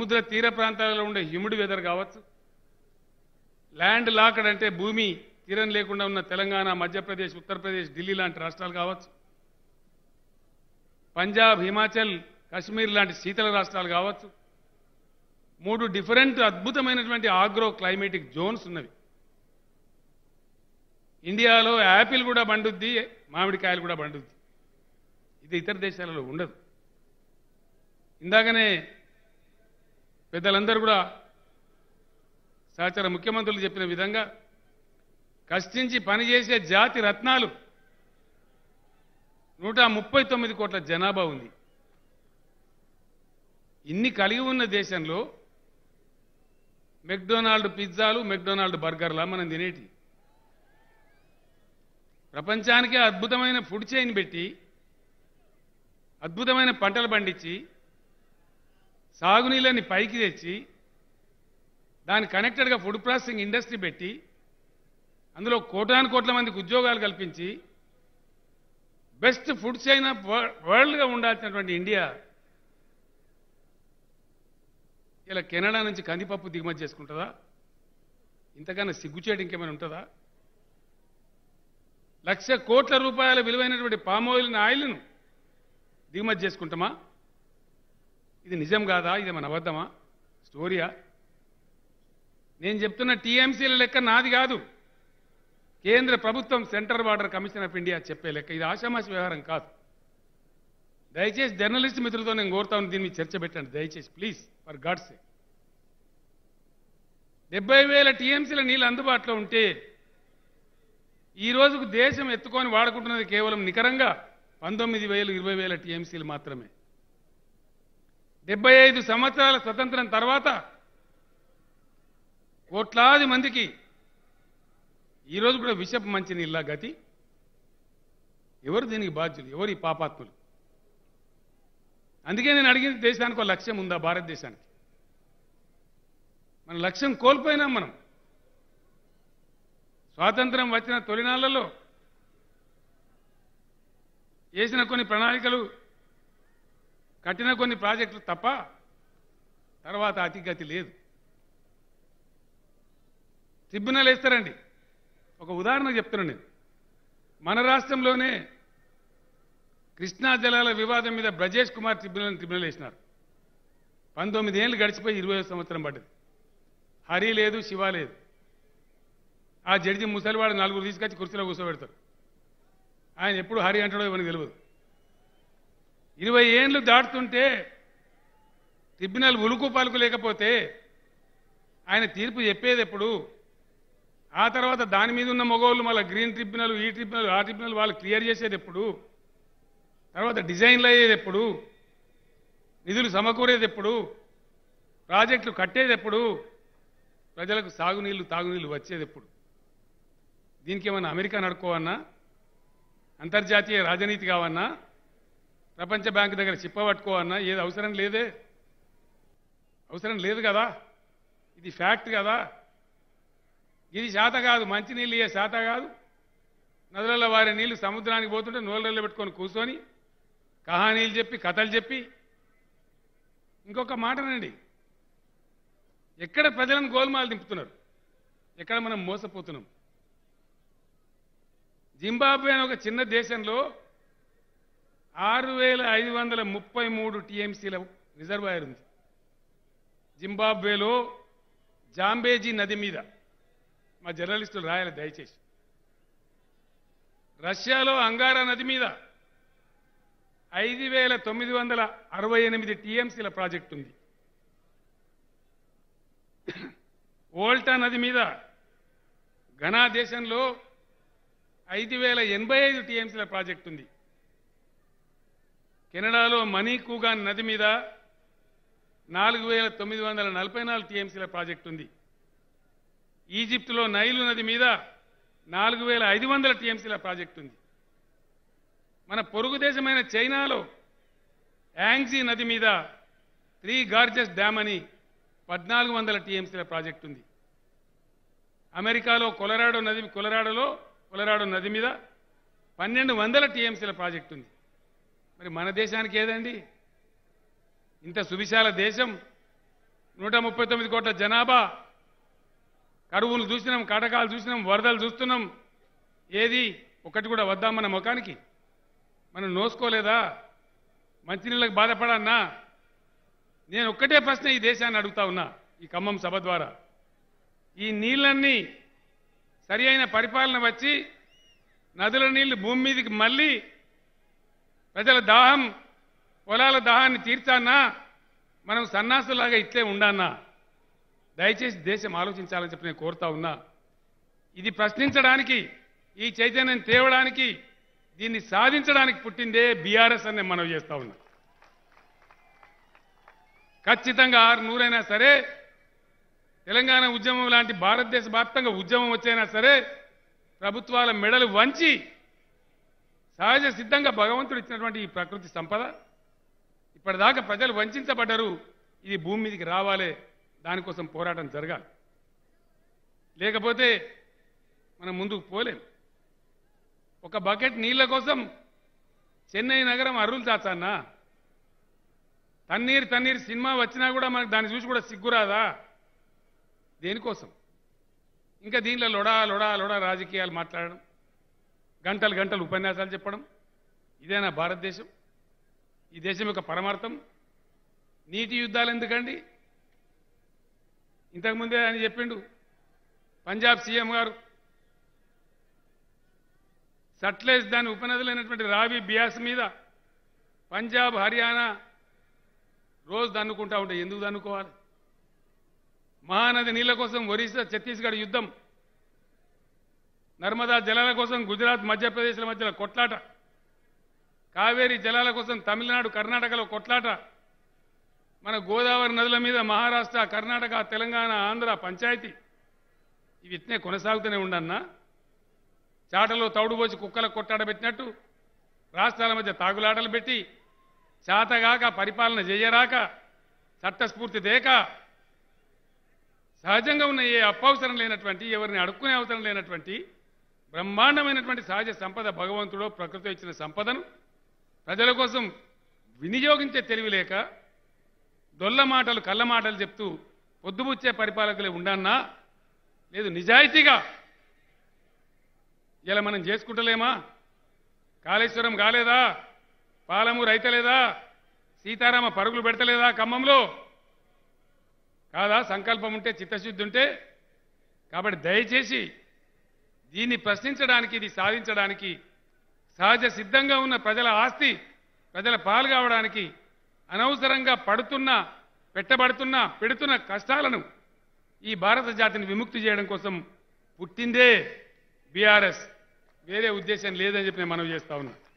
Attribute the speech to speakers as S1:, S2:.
S1: సముద్ర తీర ప్రాంతాలలో ఉండే హ్యూమిడ్ వెదర్ కావచ్చు ల్యాండ్ లాక్డ్ అంటే భూమి తీరం లేకుండా ఉన్న తెలంగాణ మధ్యప్రదేశ్ ఉత్తరప్రదేశ్ ఢిల్లీ లాంటి రాష్ట్రాలు కావచ్చు పంజాబ్ హిమాచల్ కాశ్మీర్ లాంటి శీతల రాష్ట్రాలు కావచ్చు మూడు డిఫరెంట్ అద్భుతమైనటువంటి ఆగ్రో క్లైమేటిక్ జోన్స్ ఉన్నవి ఇండియాలో యాపిల్ కూడా పండుద్ది మామిడికాయలు కూడా పండుద్ది ఇది ఇతర దేశాలలో ఉండదు ఇందాకనే పెద్దలందరూ కూడా సహచర ముఖ్యమంత్రులు చెప్పిన విధంగా కష్టించి పనిచేసే జాతి రత్నాలు నూట ముప్పై తొమ్మిది కోట్ల జనాభా ఉంది ఇన్ని కలిగి ఉన్న దేశంలో మెక్డొనాల్డ్ పిజ్జాలు మెక్డొనాల్డ్ బర్గర్లా మనం తినేటి ప్రపంచానికే అద్భుతమైన ఫుడ్ చైన్ పెట్టి అద్భుతమైన పంటలు పండించి సాగునీళ్ళని పైకి తెచ్చి దాని కనెక్టెడ్గా ఫుడ్ ప్రాసెసింగ్ ఇండస్ట్రీ పెట్టి అందులో కోటాను కోట్ల మందికి ఉద్యోగాలు కల్పించి బెస్ట్ ఫుడ్ చైన్ ఆఫ్ వరల్డ్గా ఉండాల్సినటువంటి ఇండియా ఇలా కెనడా నుంచి కందిపప్పు దిగుమతి చేసుకుంటుందా ఇంతకన్నా సిగ్గుచేటు ఇంకేమైనా ఉంటుందా లక్ష కోట్ల రూపాయల విలువైనటువంటి పామాయిల్ ఆయిల్ను దిగుమతి చేసుకుంటామా ఇది నిజం కాదా ఇది మన అబద్ధమా స్టోరీయా నేను చెప్తున్న టీఎంసీల లెక్క నాది కాదు కేంద్ర ప్రభుత్వం central border commission of India చెప్పే లెక్క ఇది ఆషామాషి వ్యవహారం కాదు దయచేసి జర్నలిస్ట్ మిత్రులతో నేను కోరుతాను దీన్ని చర్చ పెట్టండి దయచేసి ప్లీజ్ ఫర్ గాడ్స్ డెబ్బై వేల టీఎంసీల నీళ్ళు అందుబాటులో ఉంటే ఈ రోజుకు దేశం ఎత్తుకొని వాడుకుంటున్నది కేవలం నికరంగా పంతొమ్మిది వేలు ఇరవై వేల టీఎంసీలు మాత్రమే డెబ్బై ఐదు సంవత్సరాల స్వతంత్రం తర్వాత కోట్లాది మందికి ఈరోజు కూడా విషపు మంచి నీళ్ళ గతి ఎవరు దీనికి బాధ్యులు ఎవరు ఈ పాపాత్ములు అందుకే నేను అడిగింది దేశానికి ఒక లక్ష్యం ఉందా భారతదేశానికి మన లక్ష్యం కోల్పోయినాం మనం స్వాతంత్రం వచ్చిన తొలినాళ్లలో వేసిన కొన్ని ప్రణాళికలు కట్టిన కొన్ని ప్రాజెక్టులు తప్ప తర్వాత అతిగతి లేదు ట్రిబ్యునల్ వేస్తారండి ఒక ఉదాహరణ చెప్తున్నాను నేను మన రాష్ట్రంలోనే కృష్ణా జలాల వివాదం మీద బ్రజేష్ కుమార్ ట్రిబ్యునల్ ట్రిబ్యునల్ వేసినారు పంతొమ్మిది ఏళ్ళు గడిచిపోయి ఇరవై సంవత్సరం పడ్డది హరి లేదు శివ లేదు ఆ జడ్జి ముసలివాడు నలుగురు తీసుకొచ్చి కుర్చీలో కూర్చోబెడతారు ఆయన ఎప్పుడు హరి అంటాడో ఇవన్నీ తెలియదు ఇరవై ఏండ్లు దాటుతుంటే ట్రిబ్యునల్ ఉలుకు పలుకు లేకపోతే ఆయన తీర్పు చెప్పేది ఎప్పుడు ఆ తర్వాత దాని మీద ఉన్న మగవాళ్ళు మళ్ళీ గ్రీన్ ట్రిబ్యునల్ ఈ ట్రిబ్యునల్ ఆ ట్రిబ్యునల్ వాళ్ళు క్లియర్ చేసేది ఎప్పుడు తర్వాత డిజైన్లు అయ్యేది ఎప్పుడు నిధులు సమకూరేది ఎప్పుడు ప్రాజెక్టులు కట్టేది ఎప్పుడు ప్రజలకు సాగునీళ్లు తాగునీళ్లు వచ్చేది ఎప్పుడు దీనికి ఏమన్నా అమెరికా నడుకోవన్నా అంతర్జాతీయ రాజనీతి కావన్నా ప్రపంచ బ్యాంకు దగ్గర చిప్పబట్టుకోవన్నా ఏది అవసరం లేదే అవసరం లేదు కదా ఇది ఫ్యాక్ట్ కదా ఇది శాత కాదు మంచినీళ్ళు ఇయ్యే శాత కాదు నదులలో వారి నీళ్లు సముద్రానికి పోతుంటే నోళ్ళల్లో పెట్టుకొని కూర్చొని కహానీలు చెప్పి కథలు చెప్పి ఇంకొక మాటనండి ఎక్కడ ప్రజలను గోల్మాలు దింపుతున్నారు ఎక్కడ మనం మోసపోతున్నాం జింబాబ్వే అనే ఒక చిన్న దేశంలో ఆరు వేల ఐదు వందల ముప్పై మూడు టీఎంసీల రిజర్వాయర్ ఉంది జింబాబ్వేలో జాంబేజీ నది మీద మా జర్నలిస్టులు రాయాలి దయచేసి రష్యాలో అంగారా నది మీద ఐదు వేల తొమ్మిది వందల అరవై ఎనిమిది టీఎంసీల ప్రాజెక్ట్ ఉంది ఓల్టా నది మీద ఘనా దేశంలో ఐదు వేల ఎనభై ఐదు టీఎంసీల ప్రాజెక్ట్ ఉంది కెనడాలో మణికూగాన్ నది మీద నాలుగు వేల తొమ్మిది వందల నలభై నాలుగు టీఎంసీల ప్రాజెక్ట్ ఉంది ఈజిప్టులో నైలు నది మీద నాలుగు వేల ఐదు వందల టీఎంసీల ప్రాజెక్ట్ ఉంది మన పొరుగు దేశమైన చైనాలో యాంగ్జీ నది మీద త్రీ గార్జెస్ డ్యామ్ అని పద్నాలుగు వందల టీఎంసీల ప్రాజెక్ట్ ఉంది అమెరికాలో కొలరాడో నది కొలరాడోలో కొలరాడో నది మీద పన్నెండు వందల టీఎంసీల ప్రాజెక్ట్ ఉంది మరి మన దేశానికి ఏదండి ఇంత సువిశాల దేశం నూట ముప్పై తొమ్మిది కోట్ల జనాభా కరువులు చూసినాం కాటకాలు చూసినాం వరదలు చూస్తున్నాం ఏది ఒకటి కూడా వద్దాం మన ముఖానికి మనం నోసుకోలేదా మంచినీళ్ళకి బాధపడన్నా నేను ఒక్కటే ప్రశ్న ఈ దేశాన్ని అడుగుతా ఉన్నా ఈ ఖమ్మం సభ ద్వారా ఈ నీళ్ళన్నీ సరి అయిన పరిపాలన వచ్చి నదుల నీళ్లు భూమి మీదకి మళ్ళీ ప్రజల దాహం పొలాల దాహాన్ని తీర్చానా మనం సన్నాసులాగా ఇట్లే ఉండన్నా దయచేసి దేశం ఆలోచించాలని చెప్పి నేను కోరుతా ఉన్నా ఇది ప్రశ్నించడానికి ఈ చైతన్యం తేవడానికి దీన్ని సాధించడానికి పుట్టిందే బీఆర్ఎస్ అని నేను మనవి చేస్తా ఉన్నా ఖచ్చితంగా ఆరు నూరైనా సరే తెలంగాణ ఉద్యమం లాంటి భారతదేశ వ్యాప్తంగా ఉద్యమం వచ్చైనా సరే ప్రభుత్వాల మెడలు వంచి సహజ సిద్ధంగా భగవంతుడు ఇచ్చినటువంటి ఈ ప్రకృతి సంపద ఇప్పటిదాకా ప్రజలు వంచబడ్డారు ఇది భూమి మీదకి రావాలే దానికోసం పోరాటం జరగాలి లేకపోతే మనం ముందుకు పోలేం ఒక బకెట్ నీళ్ల కోసం చెన్నై నగరం అర్రులు చాచన్నా తన్నీరు తన్నీరు సినిమా వచ్చినా కూడా మనకు దాన్ని చూసి కూడా సిగ్గురాదా దేనికోసం ఇంకా దీనిలో లొడా లొడా లొడా రాజకీయాలు మాట్లాడడం గంటలు గంటలు ఉపన్యాసాలు చెప్పడం ఇదేనా భారతదేశం ఈ దేశం యొక్క పరమార్థం నీటి యుద్ధాలు ఎందుకండి ఇంతకుముందే ఆయన చెప్పిండు పంజాబ్ సీఎం గారు సట్లేజ్ దాని ఉపనదులైనటువంటి రావి బియాస్ మీద పంజాబ్ హర్యానా రోజు దన్నుకుంటా ఉంటాయి ఎందుకు దన్నుకోవాలి మహానది నీళ్ల కోసం ఒరిస్సా ఛత్తీస్గఢ్ యుద్ధం నర్మదా జలాల కోసం గుజరాత్ మధ్యప్రదేశ్ల మధ్యలో కొట్లాట కావేరీ జలాల కోసం తమిళనాడు కర్ణాటకలో కొట్లాట మన గోదావరి నదుల మీద మహారాష్ట్ర కర్ణాటక తెలంగాణ ఆంధ్ర పంచాయతీ ఇవి ఇట్నే కొనసాగుతూనే ఉండన్నా చాటలో తౌడుపోసి కుక్కల కొట్టాడబెట్టినట్టు రాష్ట్రాల మధ్య తాగులాటలు పెట్టి చాతగాక పరిపాలన చేయరాక చట్టస్ఫూర్తి దేక సహజంగా ఉన్న ఏ అప్పవసరం లేనటువంటి ఎవరిని అడుక్కునే అవసరం లేనటువంటి బ్రహ్మాండమైనటువంటి సహజ సంపద భగవంతుడో ప్రకృతి ఇచ్చిన సంపదను ప్రజల కోసం వినియోగించే తెలివి లేక దొల్ల మాటలు కళ్ళ మాటలు చెప్తూ పొద్దుబుచ్చే పరిపాలకులే ఉండన్నా లేదు నిజాయితీగా ఇలా మనం చేసుకుంటలేమా కాళేశ్వరం కాలేదా పాలమూరు అయితలేదా సీతారామ పరుగులు పెడతలేదా ఖమ్మంలో కాదా సంకల్పం ఉంటే చిత్తశుద్ధి ఉంటే కాబట్టి దయచేసి దీన్ని ప్రశ్నించడానికి ఇది సాధించడానికి సహజ సిద్ధంగా ఉన్న ప్రజల ఆస్తి ప్రజల పాలు కావడానికి అనవసరంగా పడుతున్న పెట్టబడుతున్న పెడుతున్న కష్టాలను ఈ భారత జాతిని విముక్తి చేయడం కోసం పుట్టిందే బీఆర్ఎస్ వేరే ఉద్దేశం లేదని చెప్పి నేను మనవి చేస్తా ఉన్నా